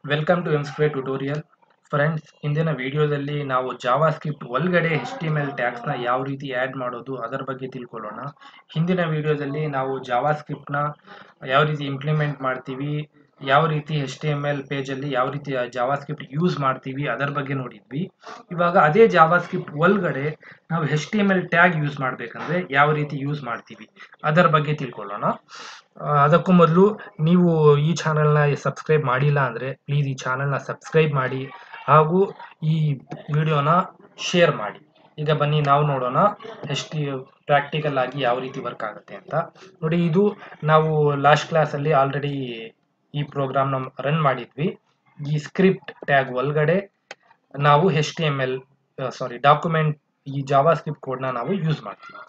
welcome to M square tutorial friends ಇಂದಿನ ವಿಡಿಯೋದಲ್ಲಿ ನಾವು ಜಾವಾ ಸ್ಕ್ರಿಪ್ಟ್ ಒಳಗಡೆ ಎಚ್ ಟಿ ಎಮ್ ಎಲ್ ಟ್ಯಾಗ್ಸ್ನ ಯಾವ ರೀತಿ ಆ್ಯಡ್ ಮಾಡೋದು ಅದರ ಬಗ್ಗೆ ತಿಳ್ಕೊಳ್ಳೋಣ ಹಿಂದಿನ ವಿಡಿಯೋದಲ್ಲಿ ನಾವು ಜಾವಾ ಸ್ಕ್ರಿಪ್ಟ್ನ ಯಾವ ರೀತಿ ಇಂಪ್ಲಿಮೆಂಟ್ ಮಾಡ್ತೀವಿ ಯಾವ ರೀತಿ ಎಚ್ ಟಿ ಎಮ್ ಎಲ್ ಪೇಜಲ್ಲಿ ಯಾವ ರೀತಿ ಜಾವಾ ಸ್ಕ್ರಿಪ್ಟ್ ಯೂಸ್ ಮಾಡ್ತೀವಿ ಅದರ ಬಗ್ಗೆ ನೋಡಿದ್ವಿ ಇವಾಗ ಅದೇ ಜಾವಾ ಸ್ಕ್ರಿಪ್ಟ್ ಒಳಗಡೆ ನಾವು H T M L tag use ಮಾಡಬೇಕಂದ್ರೆ ಯಾವ ರೀತಿ ಯೂಸ್ ಮಾಡ್ತೀವಿ ಅದರ ಬಗ್ಗೆ ತಿಳ್ಕೊಳ್ಳೋಣ ಆ, ಅದಕ್ಕೂ ಮೊದಲು ನೀವು ಈ ಚಾನಲ್ನ ಸಬ್ಸ್ಕ್ರೈಬ್ ಮಾಡಿಲ್ಲ ಅಂದರೆ ಪ್ಲೀಸ್ ಈ ಚಾನಲ್ನ ಸಬ್ಸ್ಕ್ರೈಬ್ ಮಾಡಿ ಹಾಗೂ ಈ ವಿಡಿಯೋನ ಶೇರ್ ಮಾಡಿ ಈಗ ಬನ್ನಿ ನಾವು ನೋಡೋಣ ಎಷ್ಟು ಪ್ರಾಕ್ಟಿಕಲ್ ಆಗಿ ಯಾವ ರೀತಿ ವರ್ಕ್ ಆಗುತ್ತೆ ಅಂತ ನೋಡಿ ಇದು ನಾವು ಲಾಸ್ಟ್ ಕ್ಲಾಸಲ್ಲಿ ಆಲ್ರೆಡಿ ಈ ಪ್ರೋಗ್ರಾಮ್ನ ರನ್ ಮಾಡಿದ್ವಿ ಈ ಸ್ಕ್ರಿಪ್ಟ್ ಟ್ಯಾಗ್ ಒಳಗಡೆ ನಾವು H T M L sorry document ಈ ಜಾವಾ ಸ್ಕ್ರಿಪ್ಟ್ ಕೋಡ್ನ ನಾವು ಯೂಸ್ ಮಾಡ್ತೀವಿ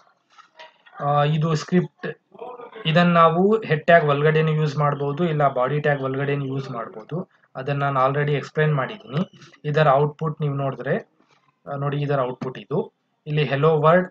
ಆ, ಇದು ಸ್ಕ್ರಿಪ್ಟ್ ಇದನ್ನ ನಾವು ಹೆಡ್ ಟ್ಯಾಗ್ ಒಳಗಡೆನೂ ಯೂಸ್ ಮಾಡ್ಬೋದು ಇಲ್ಲ ಬಾಡಿ ಟ್ಯಾಗ್ ಒಳಗಡೆನೂ ಯೂಸ್ ಮಾಡ್ಬೋದು ಅದನ್ನ ನಾನು ಆಲ್ರೆಡಿ ಎಕ್ಸ್ಪ್ಲೈನ್ ಮಾಡಿದ್ದೀನಿ ಇದರ ಔಟ್ಪುಟ್ ನೀವು ನೋಡಿದ್ರೆ ಆ, ನೋಡಿ ಇದರ ಔಟ್ಪುಟ್ ಇದು ಇಲ್ಲಿ hello word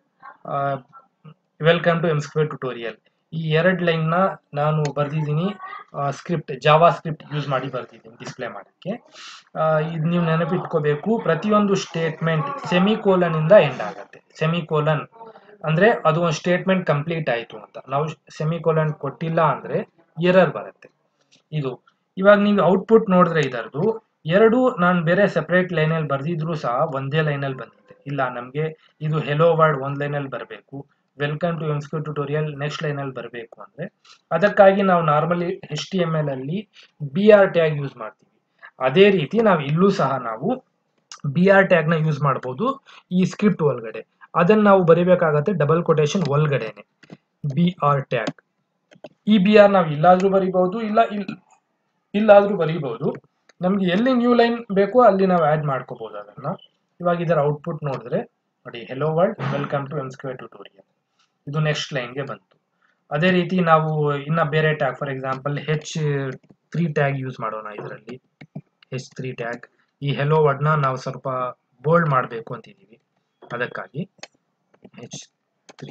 welcome to M square tutorial ಈ ಎರಡು ಲೈನ್ನ ನಾನು ಬರೆದಿದ್ದೀನಿ ಸ್ಕ್ರಿಪ್ಟ್ ಜಾವಾ ಸ್ಕ್ರಿಪ್ಟ್ ಯೂಸ್ ಮಾಡಿ ಬರ್ದಿದ್ದೀನಿ ಡಿಸ್ಪ್ಲೇ ಮಾಡೋಕ್ಕೆ ಇದು ನೀವು ನೆನಪಿಟ್ಕೋಬೇಕು ಪ್ರತಿಯೊಂದು ಸ್ಟೇಟ್ಮೆಂಟ್ ಸೆಮಿಕೋಲನ್ ಇಂದ ಎಂಡ್ ಆಗುತ್ತೆ ಸೆಮಿಕೋಲನ್ ಅಂದ್ರೆ ಅದು ಒಂದು ಸ್ಟೇಟ್ಮೆಂಟ್ ಕಂಪ್ಲೀಟ್ ಆಯಿತು ಅಂತ ನಾವು ಸೆಮಿಕೋಲನ್ ಕೊಟ್ಟಿಲ್ಲ ಅಂದ್ರೆ ಎರರ್ ಬರುತ್ತೆ ಇದು ಇವಾಗ ನೀವು ಔಟ್ಪುಟ್ ನೋಡಿದ್ರೆ ಇದರದು ಎರಡು ನಾನು ಬೇರೆ ಸೆಪರೇಟ್ ಲೈನಲ್ಲಿ ಬರ್ದಿದ್ರು ಸಹ ಒಂದೇ ಲೈನಲ್ಲಿ ಬಂದಿದೆ ಇಲ್ಲ ನಮಗೆ ಇದು ಹೆಲೋ ವರ್ಡ್ ಒಂದು ಲೈನಲ್ಲಿ ಬರಬೇಕು welcome to M square tutorial next ಲೈನಲ್ಲಿ ಬರಬೇಕು ಅಂದ್ರೆ ಅದಕ್ಕಾಗಿ ನಾವು normally H T M L ಅಲ್ಲಿ ಬಿ ಆರ್ ಟ್ಯಾಗ್ ಯೂಸ್ ಮಾಡ್ತೀವಿ ಅದೇ ರೀತಿ ನಾವು ಇಲ್ಲೂ ಸಹ ನಾವು ಬಿ ಆರ್ ಟ್ಯಾಗ್ನ ಯೂಸ್ ಮಾಡ್ಬೋದು ಈ ಸ್ಕ್ರಿಪ್ಟ್ ಒಳಗಡೆ ಅದನ್ನ ನಾವು ಬರಿಬೇಕಾಗತ್ತೆ ಡಬಲ್ ಕೊಟೇಶನ್ ಒಳಗಡೆನೆ ಬಿ ಆರ್ ಟ್ಯಾಗ್ ಈ ಬಿ ಆರ್ ನಾವು ಇಲ್ಲಾದ್ರೂ ಬರಿಬಹುದು ಇಲ್ಲ ಇಲ್ ಇಲ್ಲಾದ್ರೂ ಬರಿಬಹುದು ನಮ್ಗೆ ಎಲ್ಲಿ ನ್ಯೂ ಲೈನ್ ಬೇಕೋ ಅಲ್ಲಿ ನಾವು ಆಡ್ ಮಾಡ್ಕೋಬಹುದು ಅದನ್ನ ಇವಾಗ ಇದರ ಔಟ್ಪುಟ್ ನೋಡಿದ್ರೆ ನೋಡಿ hello world welcome to M square tutorial ಇದು ನೆಕ್ಸ್ಟ್ ಲೈನ್ಗೆ ಬಂತು ಅದೇ ರೀತಿ ನಾವು ಇನ್ನ ಬೇರೆ tag for example H three tag use ಮಾಡೋಣ ಇದರಲ್ಲಿ ಹೆಚ್ ತ್ರೀ ಟ್ಯಾಗ್ ಈ ಹೆಲೋ ವರ್ಡ್ನ ನಾವು ಸ್ವಲ್ಪ ಬೋಲ್ಡ್ ಮಾಡಬೇಕು ಅಂತಿದ್ದೀವಿ ಅದಕ್ಕಾಗಿ ಹೆಚ್ ತ್ರೀ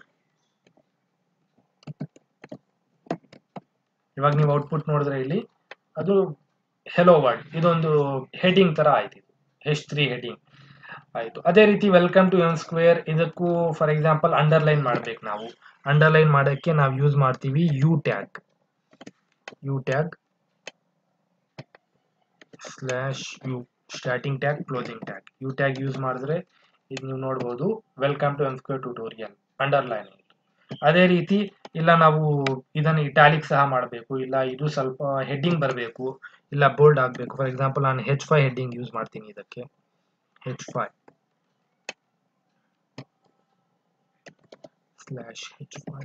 ಇವಾಗ ನೀವು ಔಟ್ಪುಟ್ ನೋಡಿದ್ರೆ ಇಲ್ಲಿ ಅದು ಹೆಲೋ ವರ್ಡ್ ಇದೊಂದು ಹೆಡಿಂಗ್ ತರ ಆಯ್ತು ಇದು ಹೆಚ್ ತ್ರೀ ಹೆಡಿಂಗ್ ಆಯ್ತು ಅದೇ ರೀತಿ ವೆಲ್ಕಮ್ ಟು ಎಮ್ ಸ್ಕ್ವೇರ್ ಇದಕ್ಕೂ ಫಾರ್ ಎಕ್ಸಾಂಪಲ್ ಅಂಡರ್ಲೈನ್ ಮಾಡ್ಬೇಕು ನಾವು ಅಂಡರ್ಲೈನ್ ಮಾಡೋಕ್ಕೆ ನಾವು ಯೂಸ್ ಮಾಡ್ತೀವಿ U tag U tag slash U starting tag closing tag U tag use ಮಾಡಿದ್ರೆ ಇದು ನೀವು ನೋಡ್ಬೋದು welcome to M square tutorial underline ಅದೇ ರೀತಿ ಇಲ್ಲ ನಾವು ಇದನ್ನು ಇಟಾಲಿಕ್ ಸಹ ಮಾಡಬೇಕು ಇಲ್ಲ ಇದು ಸ್ವಲ್ಪ ಹೆಡ್ಡಿಂಗ್ ಬರಬೇಕು ಇಲ್ಲ ಬೋಲ್ಡ್ ಆಗಬೇಕು ಫಾರ್ ಎಕ್ಸಾಂಪಲ್ ನಾನು ಹೆಚ್ ಫೈ ಹೆಡ್ಡಿಂಗ್ ಯೂಸ್ ಮಾಡ್ತೀನಿ ಇದಕ್ಕೆ H five slash H five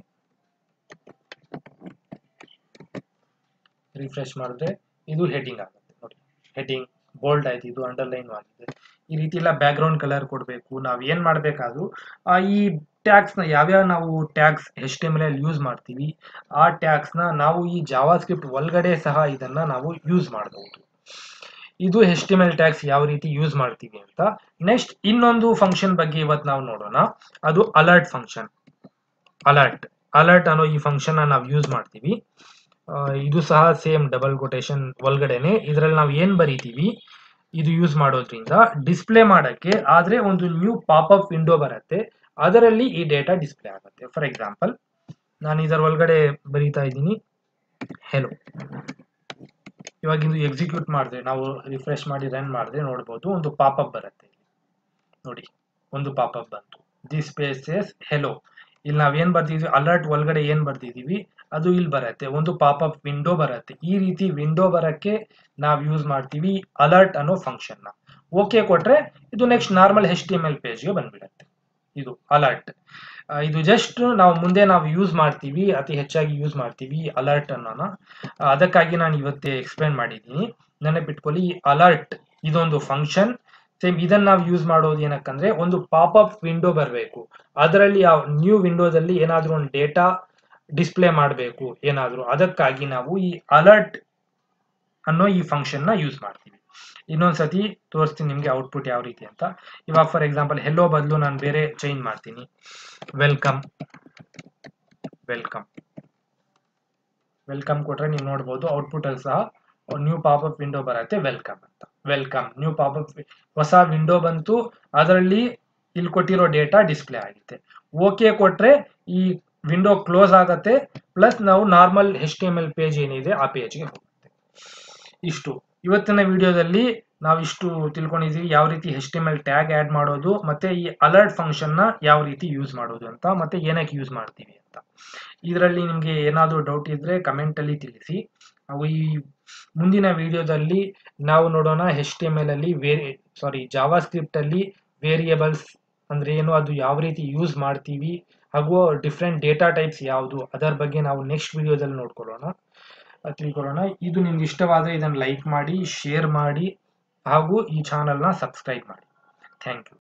refresh ಮಾಡಿದ್ರೆ ಇದು ಹೆಡ್ಡಿಂಗ್ ಆಗುತ್ತೆ ನೋಡಿ ಹೆಡ್ಡಿಂಗ್ ಬೋಲ್ಡ್ ಆಯ್ತು ಇದು ಅಂಡರ್ಲೈನ್ ಆಗಿದೆ ಈ ರೀತಿ ಎಲ್ಲ ಬ್ಯಾಕ್ ಗ್ರೌಂಡ್ ಕಲರ್ ಕೊಡಬೇಕು ನಾವು ಏನ್ ಮಾಡಬೇಕಾದ್ರೂ ಈ ಟ್ಯಾಗ್ಸ್ನ ಯಾವ್ಯಾವ ನಾವು tags H T M L use ಮಾಡ್ತೀವಿ ಆ ಟ್ಯಾಗ್ಸ್ನ ನಾವು ಈ ಜಾವಾ ಸ್ಕ್ರಿಪ್ಟ್ ಒಳಗಡೆ ಸಹ ಇದನ್ನ ನಾವು ಯೂಸ್ ಮಾಡಬಹುದು ಇದು H T M L tags ಯಾವ ರೀತಿ ಯೂಸ್ ಮಾಡ್ತೀವಿ ಅಂತ ನೆಕ್ಸ್ಟ್ ಇನ್ನೊಂದು ಫಂಕ್ಷನ್ ಬಗ್ಗೆ ಇವತ್ತು ನಾವು ನೋಡೋಣ ಅದು ಅಲರ್ಟ್ ಫಂಕ್ಷನ್ ಅಲರ್ಟ್ ಅಲರ್ಟ್ ಅನ್ನೋ ಈ ಫಂಕ್ಷನ್ ನಾವು ಯೂಸ್ ಮಾಡ್ತೀವಿ ಆ, ಇದು ಸಹ ಸೇಮ್ ಡಬಲ್ ಕೊಟೇಶನ್ ಒಳಗಡೆನೆ ಇದರಲ್ಲಿ ನಾವು ಏನ್ ಬರೀತೀವಿ ಇದು ಯೂಸ್ ಮಾಡೋದ್ರಿಂದ ಡಿಸ್ಪ್ಲೇ ಮಾಡಕ್ಕೆ ಆದ್ರೆ ಒಂದು ನ್ಯೂ ಪಾಪ್ ಅಪ್ ವಿಂಡೋ ಬರುತ್ತೆ ಅದರಲ್ಲಿ ಈ ಡೇಟಾ ಡಿಸ್ಪ್ಲೇ ಆಗುತ್ತೆ ಫಾರ್ ಎಕ್ಸಾಂಪಲ್ ನಾನು ಇದರ ಒಳಗಡೆ ಬರೀತಾ ಇದ್ದೀನಿ ಹೆಲೋ ಇವಾಗ ಇದು ಎಕ್ಸಿಕ್ಯೂಟ್ ಮಾಡಿದ್ರೆ ನಾವು ರಿಫ್ರೆಶ್ ಮಾಡಿ ರನ್ ಮಾಡಿದ್ರೆ ನೋಡ್ಬೋದು ಒಂದು ಪಾಪ್ ಅಪ್ ಬರುತ್ತೆ ನೋಡಿ ಒಂದು ಪಾಪ್ ಅಪ್ ಬಂತು ದಿಸ್ ಸ್ಪೇಸಸ್ ಹೆಲೋ ಇಲ್ಲಿ ನಾವೇನ್ ಬರ್ದಿದ್ವಿ ಅಲರ್ಟ್ ಒಳಗಡೆ ಏನ್ ಬರ್ದಿದೀವಿ ಅದು ಇಲ್ಲಿ ಬರುತ್ತೆ ಒಂದು ಪಾಪ್ ಅಪ್ ವಿಂಡೋ ಬರುತ್ತೆ ಈ ರೀತಿ ವಿಂಡೋ ಬರಕ್ಕೆ ನಾವು ಯೂಸ್ ಮಾಡ್ತೀವಿ ಅಲರ್ಟ್ ಅನ್ನೋ ಫಂಕ್ಷನ್ ನ ಓಕೆ ಕೊಟ್ರೆ ಇದು next normal H T M L ಪೇಜ್ಗೆ ಬಂದ್ಬಿಡತ್ತೆ ಇದು ಅಲರ್ಟ್ ಇದು ಜಸ್ಟ್ ನಾವು ಮುಂದೆ ನಾವು ಯೂಸ್ ಮಾಡ್ತೀವಿ ಅತಿ ಹೆಚ್ಚಾಗಿ ಯೂಸ್ ಮಾಡ್ತೀವಿ ಅಲರ್ಟ್ ಅನ್ನೋನ ಆ, ಅದಕ್ಕಾಗಿ ನಾನು ಇವತ್ತೇ ಎಕ್ಸ್ಪ್ಲೈನ್ ಮಾಡಿದ್ದೀನಿ ನೆನಪಿಟ್ಕೊಳ್ಳಿ ಈ ಅಲರ್ಟ್ ಇದೊಂದು ಫಂಕ್ಷನ್ ಸೇಮ್ ಇದನ್ನ ನಾವು ಯೂಸ್ ಮಾಡೋದು ಏನಕ್ಕಂದ್ರೆ ಒಂದು ಪಾಪ್ ಅಪ್ ವಿಂಡೋ ಬರಬೇಕು ಅದರಲ್ಲಿ ಆ ನ್ಯೂ ವಿಂಡೋದಲ್ಲಿ ಏನಾದ್ರೂ ಒಂದು ಡೇಟಾ ಡಿಸ್ಪ್ಲೇ ಮಾಡಬೇಕು ಏನಾದ್ರೂ ಅದಕ್ಕಾಗಿ ನಾವು ಈ ಅಲರ್ಟ್ ಅನ್ನೋ ಈ ಫಂಕ್ಷನ್ ನ ಯೂಸ್ ಮಾಡ್ತೀವಿ ಇನ್ನೊಂದ್ಸತಿ ತೋರಿಸ್ತೀನಿ ನಿಮ್ಗೆ ಔಟ್ಪುಟ್ ಯಾವ ರೀತಿ ಅಂತ ಇವಾಗ ಫಾರ್ ಎಕ್ಸಾಂಪಲ್ ಹೆಲ್ಲೋ ಬದಲು ನಾನು ಬೇರೆ ಚೇಂಜ್ ಮಾಡ್ತೀನಿ ವೆಲ್ಕಮ್ ವೆಲ್ಕಮ್ ವೆಲ್ಕಮ್ ಕೊಟ್ರೆ ನೀವು ನೋಡ್ಬೋದು ಔಟ್ಪುಟ್ ಅಲ್ಲಿ ಸಹ ನ್ಯೂ ಪಾಪಪ್ ವಿಂಡೋ ಬರುತ್ತೆ ವೆಲ್ಕಮ್ ಅಂತ ವೆಲ್ಕಮ್ ನ್ಯೂ ಪಾಪಪ್ ಹೊಸ ವಿಂಡೋ ಬಂತು ಅದರಲ್ಲಿ ಇಲ್ಲಿ ಕೊಟ್ಟಿರೋ ಡೇಟಾ ಡಿಸ್ಪ್ಲೇ ಆಗುತ್ತೆ ಓಕೆ ಕೊಟ್ರೆ ಈ ವಿಂಡೋ ಕ್ಲೋಸ್ ಆಗತ್ತೆ ಪ್ಲಸ್ ನಾವು normal H T M L page ಏನಿದೆ ಆ ಪೇಜ್ಗೆ ಹೋಗುತ್ತೆ ಇಷ್ಟು ಇವತ್ತಿನ ವಿಡಿಯೋದಲ್ಲಿ ನಾವು ಇಷ್ಟು ತಿಳ್ಕೊಂಡಿದ್ದೀವಿ ಯಾವ ರೀತಿ H T M L tag add ಮಾಡೋದು ಮತ್ತೆ ಈ ಅಲರ್ಟ್ ಫಂಕ್ಷನ್ನ ಯಾವ ರೀತಿ ಯೂಸ್ ಮಾಡೋದು ಅಂತ ಮತ್ತೆ ಏನಕ್ಕೆ ಯೂಸ್ ಮಾಡ್ತೀವಿ ಅಂತ ಇದರಲ್ಲಿ ನಿಮಗೆ ಏನಾದರೂ ಡೌಟ್ ಇದ್ದರೆ ಕಮೆಂಟಲ್ಲಿ ತಿಳಿಸಿ ನಾವು ಈ ಮುಂದಿನ ವಿಡಿಯೋದಲ್ಲಿ ನಾವು ನೋಡೋಣ ಎಚ್ ಟಿ ಎಮ್ ಎಲ್ ಅಲ್ಲಿ ವೇರಿ ಸಾರಿ ಜಾವಾ ಸ್ಕ್ರಿಪ್ಟಲ್ಲಿ ವೇರಿಯೇಬಲ್ಸ್ ಅಂದರೆ ಏನು ಅದು ಯಾವ ರೀತಿ ಯೂಸ್ ಮಾಡ್ತೀವಿ ಹಾಗೂ ಡಿಫ್ರೆಂಟ್ ಡೇಟಾ ಟೈಪ್ಸ್ ಯಾವುದು ಅದರ ಬಗ್ಗೆ ನಾವು ನೆಕ್ಸ್ಟ್ ವಿಡಿಯೋದಲ್ಲಿ ನೋಡ್ಕೊಳ್ಳೋಣ ತಿಳ್ಕೊಳ್ಳೋಣ ಇದು ನಿಮ್ಗೆ ಇಷ್ಟವಾದರೆ ಇದನ್ನು ಲೈಕ್ ಮಾಡಿ ಶೇರ್ ಮಾಡಿ ಹಾಗೂ ಈ ಚಾನಲ್ನ ಸಬ್ಸ್ಕ್ರೈಬ್ ಮಾಡಿ ಥ್ಯಾಂಕ್ ಯು